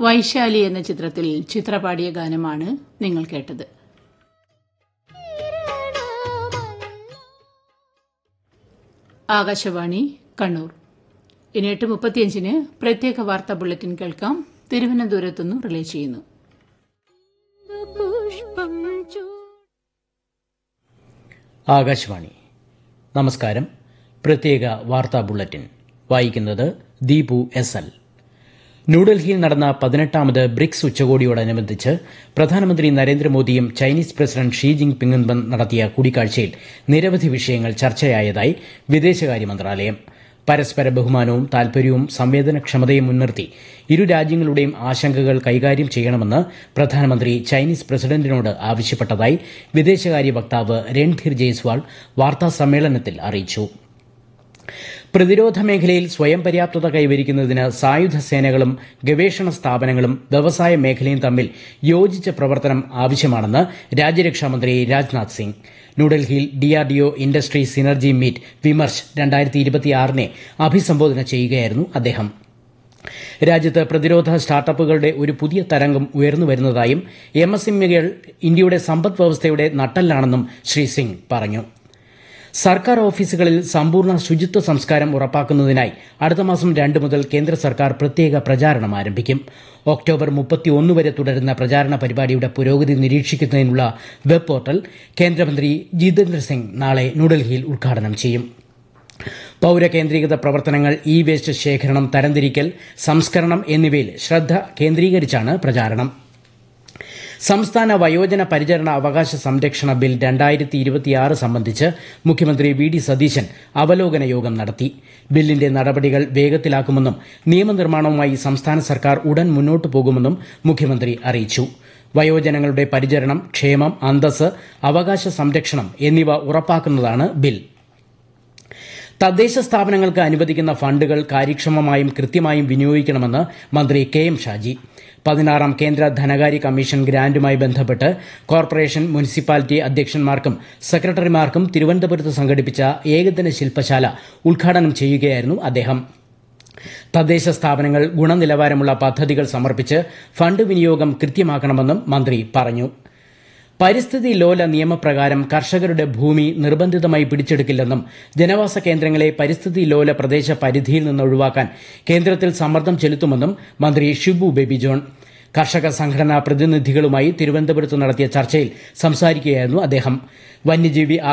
വൈശാലി എന്ന ചിത്രത്തിൽ ചിത്ര പാടിയ ഗാനമാണ് നിങ്ങൾ കേട്ടത് ആകാശവാണി കണ്ണൂർ ഇനി എട്ട് മുപ്പത്തിയഞ്ചിന് പ്രത്യേക വാർത്താ ബുള്ളറ്റിൻ കേൾക്കാം തിരുവനന്തപുരത്തുനിന്ന് റിലേ ചെയ്യുന്നു ആകാശവാണി നമസ്കാരം പ്രത്യേക വാർത്താ ബുള്ളറ്റിൻ വായിക്കുന്നത് ദീപു എസ് എൽ ന്യൂഡൽഹിയിൽ നടന്ന പതിനെട്ടാമത് ബ്രിക്സ് ഉച്ചകോടിയോടനുബന്ധിച്ച് പ്രധാനമന്ത്രി നരേന്ദ്രമോദിയും ചൈനീസ് പ്രസിഡന്റ് ഷീ ജിങ് പിങ്ങും നടത്തിയ കൂടിക്കാഴ്ചയിൽ നിരവധി വിഷയങ്ങൾ ചർച്ചയായതായി വിദേശകാര്യ മന്ത്രാലയം പരസ്പര ബഹുമാനവും താൽപര്യവും സംവേദനക്ഷമതയും മുൻനിർത്തി ഇരു രാജ്യങ്ങളുടെയും ആശങ്കകൾ കൈകാര്യം ചെയ്യണമെന്ന് പ്രധാനമന്ത്രി ചൈനീസ് പ്രസിഡന്റിനോട് ആവശ്യപ്പെട്ടതായി വിദേശകാര്യ വക്താവ് രൺധീർ ജയ്സ്വാൾ വാർത്താസമ്മേളനത്തിൽ അറിയിച്ചു പ്രതിരോധ മേഖലയിൽ സ്വയം പര്യാപ്തത കൈവരിക്കുന്നതിന് സായുധ സേനകളും ഗവേഷണ സ്ഥാപനങ്ങളും വ്യവസായ മേഖലയും തമ്മിൽ യോജിച്ച പ്രവർത്തനം ആവശ്യമാണെന്ന് രാജ്യരക്ഷാമന്ത്രി രാജ്നാഥ് സിംഗ് ന്യൂഡൽഹിയിൽ DRDO industry synergy meet Vimarsh രണ്ടായിരത്തി ഇരുപത്തിയാറിനെ അഭിസംബോധന ചെയ്യുകയായിരുന്നു അദ്ദേഹം രാജ്യത്ത് പ്രതിരോധ സ്റ്റാർട്ടപ്പുകളുടെ ഒരു പുതിയ തരംഗം ഉയർന്നുവരുന്നതായും എം എസ് എംഇകൾ ഇന്ത്യയുടെ സമ്പദ് വ്യവസ്ഥയുടെ നട്ടെല്ലാണെന്നും ശ്രീ സിംഗ് പറഞ്ഞു സർക്കാർ ഓഫീസുകളിൽ സമ്പൂർണ്ണ ശുചിത്വ സംസ്കാരം ഉറപ്പാക്കുന്നതിനായി അടുത്ത മാസം രണ്ട് മുതൽ കേന്ദ്ര സർക്കാർ പ്രത്യേക പ്രചാരണം ആരംഭിക്കും ഒക്ടോബർ മുപ്പത്തിയൊന്ന് വരെ തുടരുന്ന പ്രചാരണ പരിപാടിയുടെ പുരോഗതി നിരീക്ഷിക്കുന്നതിനുള്ള വെബ് പോർട്ടൽ കേന്ദ്രമന്ത്രി ജിതേന്ദ്ര സിംഗ് നാളെ ന്യൂഡൽഹിയിൽ ഉദ്ഘാടനം ചെയ്യും പൌരകേന്ദ്രീകൃത പ്രവർത്തനങ്ങൾ ഇ വേസ്റ്റ് ശേഖരണം തരംതിരിക്കൽ സംസ്കരണം എന്നിവയിൽ ശ്രദ്ധ കേന്ദ്രീകരിച്ചാണ് പ്രചാരണം സംസ്ഥാന വയോജന പരിചരണ അവകാശ സംരക്ഷണ ബിൽ രണ്ടായിരത്തി ഇരുപത്തിയാറ് സംബന്ധിച്ച് മുഖ്യമന്ത്രി വി ഡി സതീശൻ അവലോകന യോഗം നടത്തി ബില്ലിന്റെ നടപടികൾ വേഗത്തിലാക്കുമെന്നും നിയമനിർമ്മാണവുമായി സംസ്ഥാന സർക്കാർ ഉടൻ മുന്നോട്ടു പോകുമെന്നും മുഖ്യമന്ത്രി അറിയിച്ചു വയോജനങ്ങളുടെ പരിചരണം ക്ഷേമം അന്തസ് അവകാശ സംരക്ഷണം എന്നിവ ഉറപ്പാക്കുന്നതാണ് ബിൽ തദ്ദേശ സ്ഥാപനങ്ങൾക്ക് അനുവദിക്കുന്ന ഫണ്ടുകൾ കാര്യക്ഷമമായും കൃത്യമായും വിനിയോഗിക്കണമെന്ന് മന്ത്രി കെ എം ഷാജി പതിനാറാം കേന്ദ്ര ധനകാര്യ കമ്മീഷൻ ഗ്രാന്റുമായി ബന്ധപ്പെട്ട് കോർപ്പറേഷൻ മുനിസിപ്പാലിറ്റി അധ്യക്ഷന്മാർക്കും സെക്രട്ടറിമാർക്കും തിരുവനന്തപുരത്ത് സംഘടിപ്പിച്ച ഏകദിന ശില്പശാല ഉദ്ഘാടനം ചെയ്യുകയായിരുന്നു അദ്ദേഹം തദ്ദേശ സ്ഥാപനങ്ങൾ ഗുണനിലവാരമുള്ള പദ്ധതികൾ സമർപ്പിച്ച് ഫണ്ട് വിനിയോഗം കൃത്യമാക്കണമെന്നും മന്ത്രി പറഞ്ഞു പരിസ്ഥിതി ലോല നിയമപ്രകാരം കർഷകരുടെ ഭൂമി നിർബന്ധിതമായി പിടിച്ചെടുക്കില്ലെന്നും ജനവാസ കേന്ദ്രങ്ങളെ പരിസ്ഥിതി ലോല പ്രദേശ പരിധിയിൽ നിന്ന് ഒഴിവാക്കാൻ കേന്ദ്രത്തിൽ സമ്മർദ്ദം ചെലുത്തുമെന്നും മന്ത്രി ഷിബു ബേബി ജോൺ കർഷക സംഘടനാ പ്രതിനിധികളുമായി തിരുവനന്തപുരത്ത് നടത്തിയ ചർച്ചയിൽ സംസാരിക്കുകയായിരുന്നു അദ്ദേഹം വന്യജീവി